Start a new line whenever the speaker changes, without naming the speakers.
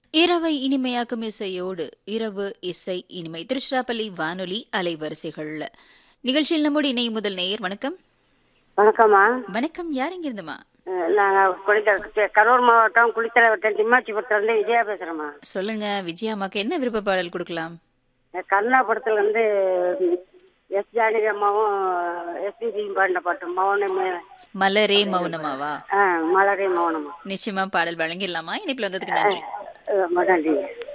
இரவை இனிமையாக்கும் இசையோடு இரவு இசை இனிமை திருச்சிராப்பள்ளி வானொலி அலைவரிசைகள்ல நிகழ்ச்சியில் நம்முடைய இணைய முதல் நேயர் வணக்கம்
வணக்கம்மா
வணக்கம் யார் இங்கிருந்துமா
அஹ் நாங்க குளித்தலை கரூர் மாவட்டம் குளித்தலை வட்டம் திம்மாச்சிபுரத்துலேருந்து விஜயா பேசுகிறேம்மா
சொல்லுங்க விஜயாமாக்கு என்ன விருப்ப பாடல் கொடுக்கலாம்
கருணா படத்துல வந்து எஸ் ஜானகி அம்மாவும் எஸ்பிபியும் பாடின பாட்டு மௌனமே
மலரே மௌனமாவா
ஆ மலரே மௌனமா
நிச்சயமா பாடல் வழங்கிடலாமா இணைப்பில் வந்ததுக்கு நன்றி
அஹ் நன்றி